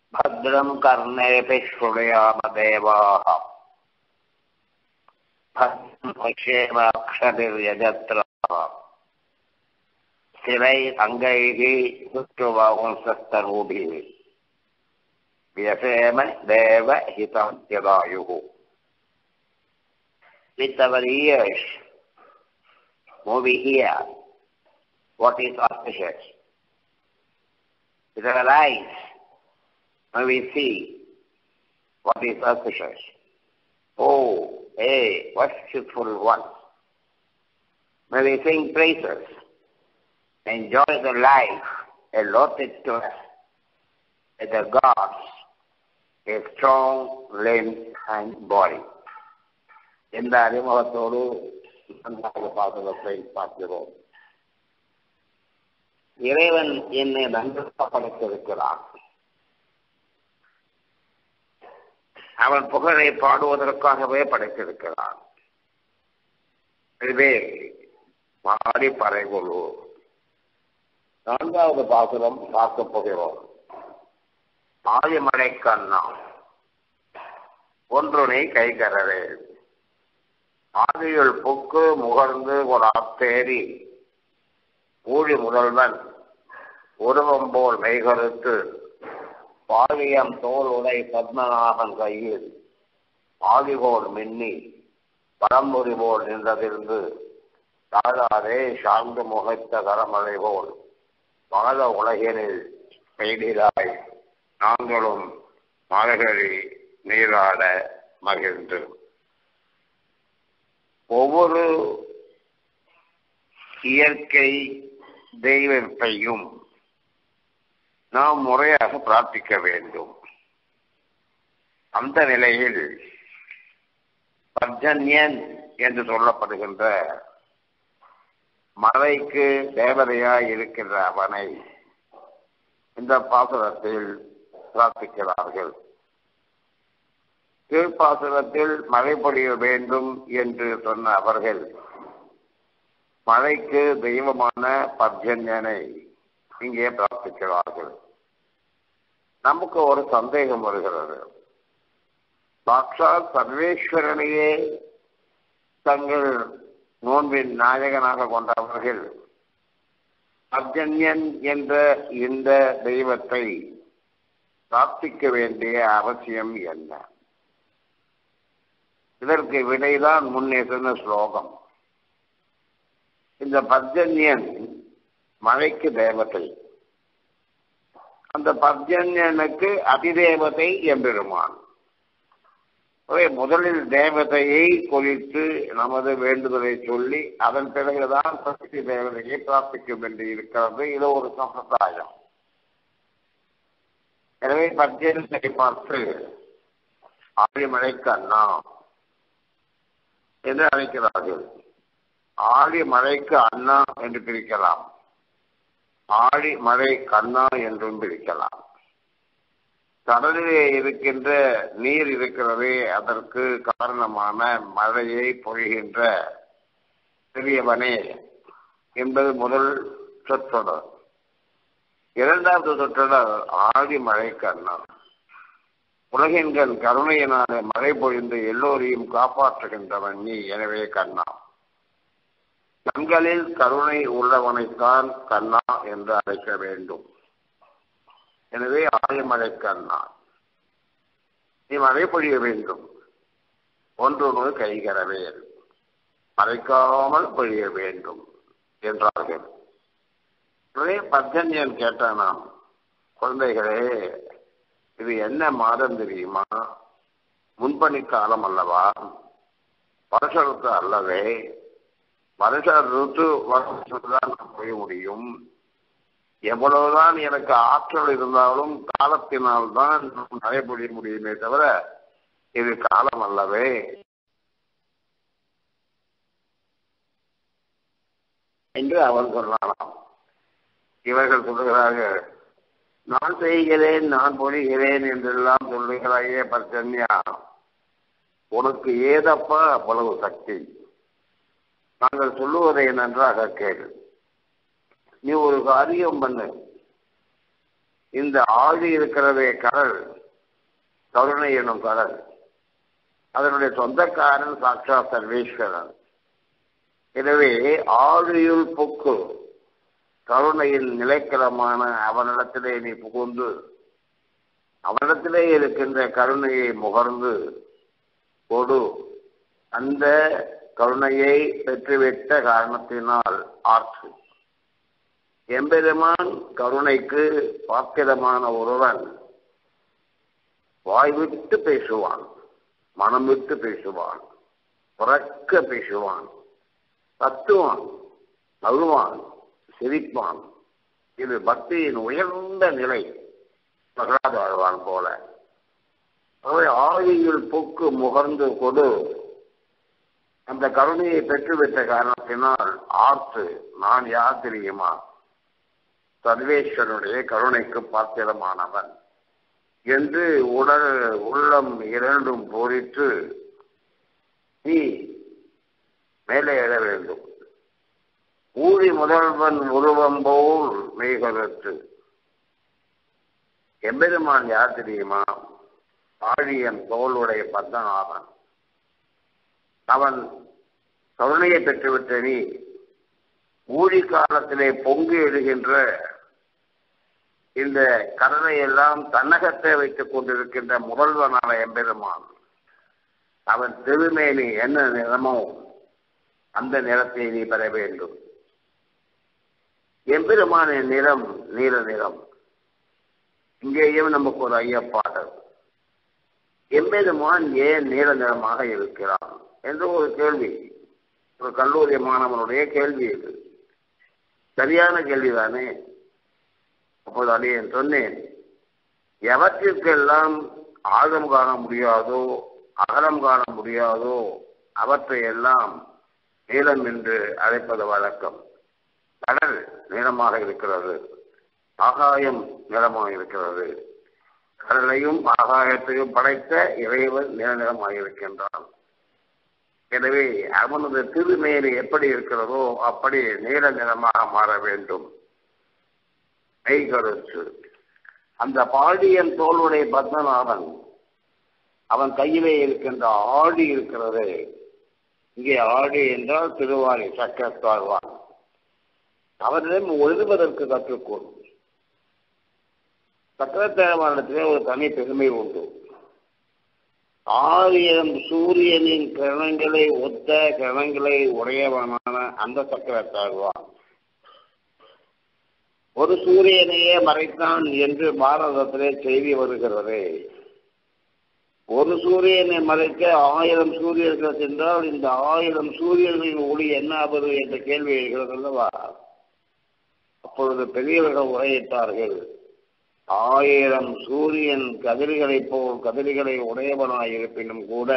भद्रं कर्णेऽपि शृणुयाम देवाः भद्रं पश्येमाक्षतिर्यजत्राः स्थिरैरङ्गैः सुष्ठुवांसस्तनूभिः व्यसेम देवहितं यदायुः With our ears, when we hear what is auspicious. With our eyes, when we see what is auspicious. Oh, hey, worshipful one. When we sing praises, enjoy the life allotted to us by the gods, a strong limb and body. இந்த அறிமுகத்தோடு இரண்டாவது பாசகத்தை பார்க்கிறோம் இறைவன் என்னை நன்றாக படைத்திருக்கிறான் அவன் புகழை பாடுவதற்காகவே படைத்திருக்கிறான் இதுவே பாடி பறைகுழு நான்காவது பாசுரம் பார்க்கப் போகிறோம் ஆழிமலை கண்ணா ஒன்றுனை கைகரவே ஆதியுள் புக்கு முகர்ந்து ஒரு ஆத்தேரி ஊழி முதல்வன் உருவம் போல் மெய்கருத்து பாலியம் தோல் உடை பத்மநாபன் கையில் ஆதிபோல் மின்னி பரம்பொறி போல் நின்றதிருந்து தாழாதே சார்ந்து முகைத்த கரமலை போல் வாழ உலகினில் பெய்திராய் நாங்களும் மலகழி நீராட மகிழ்ந்து ஒவ்வொரு இயற்கை தெய்வத்தையும் நாம் முறையாக பிரார்த்திக்க வேண்டும் அந்த நிலையில் பர்ஜன்யன் என்று சொல்லப்படுகின்ற மலைக்கு தேவதையாய் இருக்கின்ற அவனை இந்த பாசுரத்தில் பிரார்த்திக்கிறார்கள் கீழ்ப்பாசுரத்தில் மழை பொழிய வேண்டும் என்று சொன்ன அவர்கள் மழைக்கு தெய்வமான பர்ஜன்யனை இங்கே பிரார்த்திக்கிறார்கள் நமக்கு ஒரு சந்தேகம் வருகிறது சாட்சாத் சர்வேஸ்வரனையே தங்கள் நோன்பின் நாயகனாக கொண்டவர்கள் அர்ஜன்யன் என்ற இந்த தெய்வத்தை பிரார்த்திக்க வேண்டிய அவசியம் என்ன இதற்கு விடைதான் முன்னே சொன்ன ஸ்லோகம் இந்த பர்ஜன்யன் மழைக்கு தேவதை அந்த பர்ஜன்யனுக்கு அதிதேவதை எம்பெருமான் முதலில் தேவதையை குறித்து நமது வேண்டுதலை சொல்லி அதன் பிறகுதான் சக்தி தேவதையை பிரார்த்திக்கும் என்று இருக்கிறது இது ஒரு சம்பிரதாயம் எனவே பர்ஜன்யனை பார்த்து ஆழிமழைக்கு அண்ணா என்று அழைக்கிறார்கள் ஆழி மழைக்கு அண்ணா என்று பிரிக்கலாம் ஆழி மழை கண்ணா என்றும் பிரிக்கலாம் கடலிலே இருக்கின்ற நீர் இருக்கிறதே அதற்கு காரணமான மழையை பொழிகின்ற பெரியவனே என்பது முதல் சொற்றொடர் இரண்டாவது சொற்றொடர் ஆழி மழை கண்ணா உலகின்கண் கருணையினாலே மழை பொழிந்து எல்லோரையும் காப்பாற்றுகின்றவன் நீ எனவே கண்ணா கண்களில் கருணை உள்ளவனைத்தான் கண்ணா என்று அழைக்க வேண்டும் எனவே ஆழிமலை கண்ணா நீ மழை பொழிய வேண்டும் ஒன்று கைகரவேல் மறைக்காமல் பொழிய வேண்டும் என்றார்கள் உடனே பர்ஜன்யன் கேட்டானாம் குழந்தைகளே இது என்ன மாதம் தெரியுமா முன்பணி காலம் அல்லவா வருஷத்து அல்லவே வருஷ ருத்து வருஷத்துதான் நான் போய் முடியும் எவ்வளவுதான் எனக்கு ஆற்றல் இருந்தாலும் காலத்தினால் தான் நடைபெற முடியுமே தவிர இது காலம் அல்லவே என்று அவன் சொன்னானாம் இவர்கள் சொல்லுகிறார்கள் நான் செய்கிறேன் நான் பொழிகிறேன் என்றெல்லாம் சொல்லுகிறாயே பர்ஜன்யா உனக்கு ஏதப்பா அவ்வளவு சக்தி நாங்கள் சொல்லுவதை நன்றாக கேள் நீ ஒரு காரியம் பண்ணு இந்த ஆழி இருக்கிறதே கடல் கருணை எனும் கடல் அதனுடைய சொந்தக்காரன் சாட்சா சர்வேஸ்வரன் எனவே ஆழியுள் புக்கு கருணையில் நிலைக்கலமான அவனிடத்திலே நீ புகுந்து அவனிடத்திலே இருக்கின்ற கருணையை முகர்ந்து கொடு அந்த கருணையை பெற்றுவிட்ட காரணத்தினால் ஆற்று எம்பெருமான் கருணைக்கு பாத்திரமான ஒருவன் வாய் விட்டு பேசுவான் மனம் விட்டு பேசுவான் புறக்க பேசுவான் தத்துவான் அழுவான் சிரிப்பான் இது பக்தியின் உயர்ந்த நிலை பிரகலாத ஆழ்வான் போல அவை ஆழியில் புக்கு முகர்ந்து கொடு அந்த கருணையை பெற்றுவிட்ட காரணத்தினால் ஆர்த்து நான் யார் தெரியுமா சர்வேஸ்வரனுடைய கருணைக்கு பாத்திரமானவன் என்று உடல் உள்ளம் இரண்டும் போரிட்டு நீ மேலே எழ வேண்டும் ஊழி முதல்வன் உருவம் போல் மெய்கருத்து எம்பெருமான் யார் தெரியுமா ஆழியன் தோளுடைய பத்மநாபன் அவன் கருணையை பெற்றுவிட்ட நீ ஊழி காலத்திலே பொங்கி எழுகின்ற இந்த கடலை எல்லாம் தன்னகத்தை வைத்துக் கொண்டிருக்கின்ற முதல்வனான எம்பெருமான் அவன் திருமேனி என்ன நிறமோ அந்த நிறத்தை நீ பெற வேண்டும் எம்பெருமானின் நிறம் நீல நிறம் இங்கேயும் நமக்கு ஒரு ஐயப்பாடல் எம்பெருமான் ஏன் நீல நிறமாக இருக்கிறான் என்று ஒரு கேள்வி ஒரு கல்லூரி மாணவனுடைய கேள்வி இது சரியான கேள்விதானே அப்போது அடியேன் சொன்னேன் எவற்றிற்கெல்லாம் ஆழம் காண முடியாதோ அகலம் காண முடியாதோ அவற்றை எல்லாம் நீளம் என்று அழைப்பது வழக்கம் கடல் நீளமாக இருக்கிறது ஆகாயம் நிறமாக இருக்கிறது கடலையும் ஆகாயத்தையும் படைத்த இறைவன் நில நிறமாக இருக்கின்றான் எனவே அவனது திருமேனி எப்படி இருக்கிறதோ அப்படி நீல நிறமாக மாற வேண்டும் மெய்கருத்து அந்த பாடியன் தோளுடைய பத்மநாபன் அவன் கையிலே இருக்கின்ற ஆடி இருக்கிறது இங்கே ஆடி என்றால் திருவாரி சக்கரத்தாழ்வான் அவரிடம் எழுதுவதற்கு கற்றுக்கொள் சக்கரத்தாழ்வானிடத்திலே ஒரு தனி பெருமை உண்டு ஆயிரம் சூரியனின் கிரணங்களை ஒத்த கிரணங்களை உடையவனான அந்த சக்கரத்தாழ்வான் ஒரு சூரியனையே மறைத்தான் என்று பாரதத்திலே செய்தி வருகிறது ஒரு சூரியனை மறைக்க ஆயிரம் சூரியர்கள் சென்றால் இந்த ஆயிரம் சூரியர்களின் ஒளி என்ன ஆவது என்ற கேள்வி எழுகிறது அல்லவா அப்பொழுது பெரியவர்கள் உரையிட்டார்கள் ஆயிரம் சூரியன் கதிர்களைப் போல் கதிர்களை உடையவனாயிருப்பினும் கூட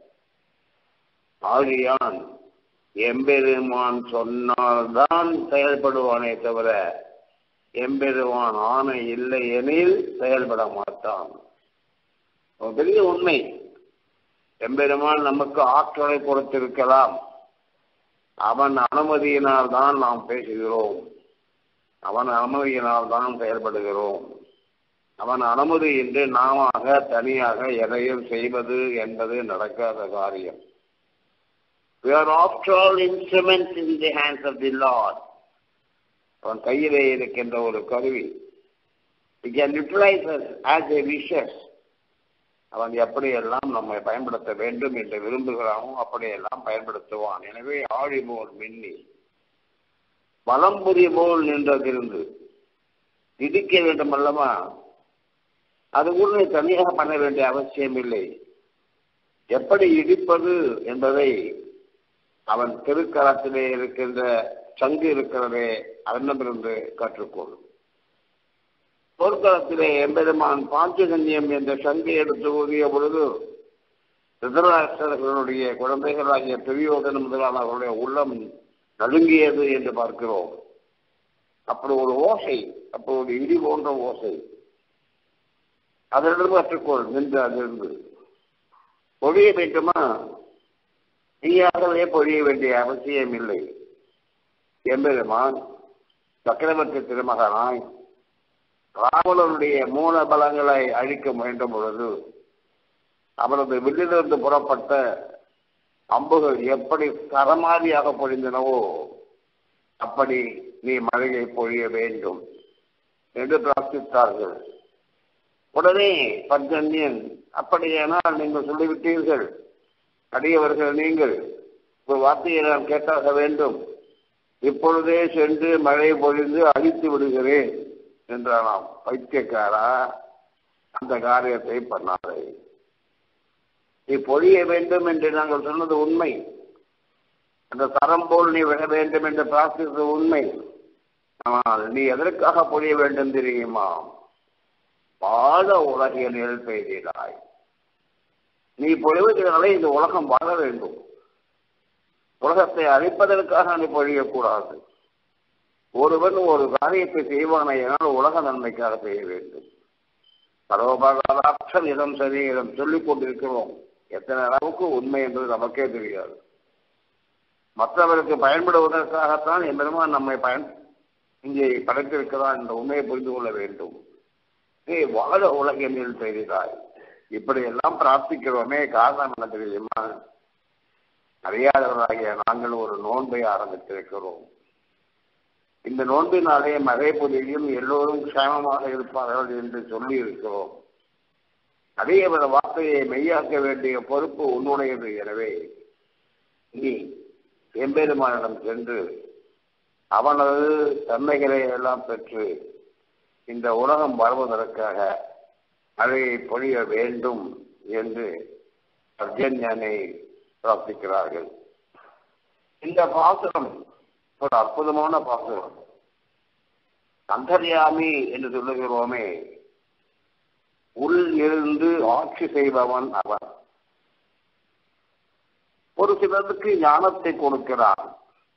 ஆழியான் எம்பெருமான் சொன்னால்தான் செயல்படுவானே தவிர எம்பெருமான் ஆணை இல்லை எனில் செயல்பட மாட்டான் பெரிய உண்மை எம்பெருமான் நமக்கு ஆற்றலை கொடுத்திருக்கலாம் அவன் அனுமதியினால் தான் நாம் பேசுகிறோம் அவன் அனுமதியினால் தான் செயல்படுகிறோம் அவன் அனுமதி இன்றி நாம தனியாக எதையும் செய்வது என்பது நடக்காத காரியம் We are after all instruments in the hands of the Lord. அவன் கையிலே இருக்கின்ற ஒரு கருவி He can utilize us as a wishes. அவன் எப்படியெல்லாம் நம்மை பயன்படுத்த வேண்டும் என்று விரும்புகிறானோ அப்படியெல்லாம் பயன்படுத்துவான் எனவே ஆழி போல் மின்னி வலம்புரி போல் நின்றதிருந்து இடிக்க வேண்டும் அல்லவா அது கூட தனியாக பண்ண வேண்டிய அவசியம் இல்லை எப்படி இடிப்பது என்பதை அவன் திருக்கரத்திலே இருக்கின்ற சங்கு இருக்கிறதே அதனிடமிருந்து கற்றுக்கொள் போர்க்களத்திலே எம்பெருமான் பாஞ்சகன்யம் என்ற சங்கை எடுத்து ஊதிய பொழுது திருதராஷ்டிரர்களுடைய குழந்தைகளாகிய பெரியோதன் முதலானவர்களுடைய உள்ளம் நடுங்கியது என்று பார்க்கிறோம் அப்படி ஒரு ஓசை அப்படி ஒரு இடி போன்ற ஓசை அதனிடம் கற்றுக்கொள் நின்று அதிலிருந்து பொழிய வேண்டுமா நீயாகவே பொழிய வேண்டிய அவசியம் இல்லை எம்பெருமான் சக்கரவர்த்தி திருமகனாய் ராவணனுடைய மூல பலங்களை அழிக்க முயன்ற பொழுது அவரது வில்லிலிருந்து புறப்பட்ட அம்புகள் எப்படி சரமாரியாக பொழிந்தனவோ அப்படி நீ மழையை பொழிய வேண்டும் என்று பிரார்த்தித்தார்கள் உடனே பஞ்சன்யன் அப்படியானால் நீங்கள் சொல்லிவிட்டீர்கள் அடியவர்கள் நீங்கள் ஒரு வார்த்தையை நான் கேட்டாக வேண்டும் இப்பொழுதே சென்று மழை பொழிந்து அழித்து விடுகிறேன் என்றானாம் பைத்தியக்காரா அந்த காரியத்தை பண்ணாதே நீ பொழிய வேண்டும் என்று நாங்கள் சொன்னது உண்மை அந்த தரம் போல் நீ விட வேண்டும் என்று பிரார்த்தித்தது உண்மை ஆனால் நீ எதற்காக பொழிய வேண்டும் தெரியுமா வாழ உலகியலில் பெய்கிறாய் நீ பொழிவதனாலே இந்த உலகம் வாழ வேண்டும் உலகத்தை அழிப்பதற்காக நீ பொழியக்கூடாது ஒருவன் ஒரு காரியத்தை செய்வானையானால் உலக நன்மைக்காக செய்ய வேண்டும் பரவபாதாட்சம் இதம் சரி இதம் சொல்லிக் கொண்டிருக்கிறோம் எத்தனை அளவுக்கு உண்மை என்பது நமக்கே தெரியாது மற்றவருக்கு பயன்படுவதற்காகத்தான் என் பெருமான் நம்மை பயன் இங்கே படைத்திருக்கிறான் என்ற உண்மையை புரிந்து கொள்ள வேண்டும் நீ வாழ உலகினில் செய்கிறாய் இப்படி எல்லாம் பிரார்த்திக்கிறோமே காரணம் என்ன தெரியுமா அறியாதவராகிய நாங்கள் ஒரு நோன்பை ஆரம்பித்திருக்கிறோம் இந்த நோன்பினாலே மழை பொழியும் எல்லோரும் க்ஷேமமாக இருப்பார்கள் என்று சொல்லி இருக்கிறோம் அதே ஒரு வார்த்தையை மெய்யாக்க வேண்டிய பொறுப்பு உன்னுடையது எனவே நீ எம்பெருமானிடம் சென்று அவனது தன்மைகளை எல்லாம் பெற்று இந்த உலகம் வருவதற்காக மழையை பொழிய வேண்டும் என்று அர்ஜன்யனை பிரார்த்திக்கிறார்கள் இந்த பாசுரம் ஒரு அற்புதமான பாசுரம் அந்தர்யாமி என்று சொல்லுகிறோமே உள் இருந்து ஆட்சி செய்பவன் அவன் ஒரு சிலருக்கு ஞானத்தை கொடுக்கிறான்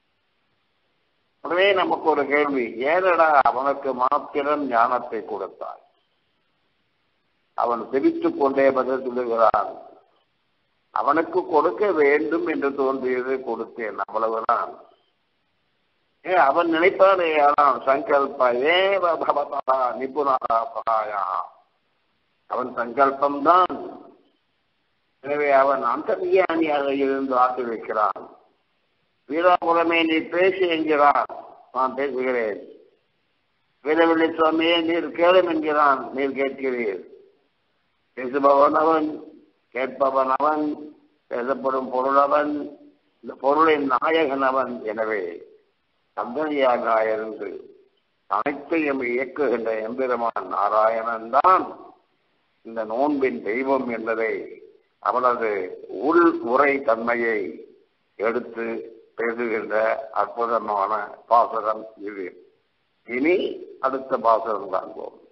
உடனே நமக்கு ஒரு கேள்வி ஏனடா அவனுக்கு மாத்திரம் ஞானத்தை கொடுத்தான் அவன் சிரித்துக் கொண்டே பதில் சொல்லுகிறான் அவனுக்கு கொடுக்க வேண்டும் என்று தோன்றியது கொடுத்தேன் அவ்வளவுதான் ஏ அவன் நினைப்பானே ஆனால் சங்கல்ப ஏவ பவதா நிபுணரா பகாயா அவன் சங்கல்பம்தான் எனவே அவன் அந்தர்யானியாக இருந்து ஆட்டி வைக்கிறான் வீராபுரமே நீ பேசு என்கிறான் நான் பேசுகிறேன் வீரவெள்ளி சுவாமியே நீர் கேளும் என்கிறான் நீர் கேட்கிறீர் பேசுபவன் அவன் கேட்பவன் அவன் பேசப்படும் பொருள் அவன் இந்த பொருளின் நாயகன் அவன் எனவே சந்ததியாக இருந்து அனைத்தையும் இயக்குகின்ற எம்பெருமான் நாராயணன் தான் இந்த நோன்பின் தெய்வம் என்பதை அவனது உள் உரை தன்மையை எடுத்து பேசுகின்ற அற்புதமான பாசகம் இது இனி அடுத்த பாசகம் காண்போம்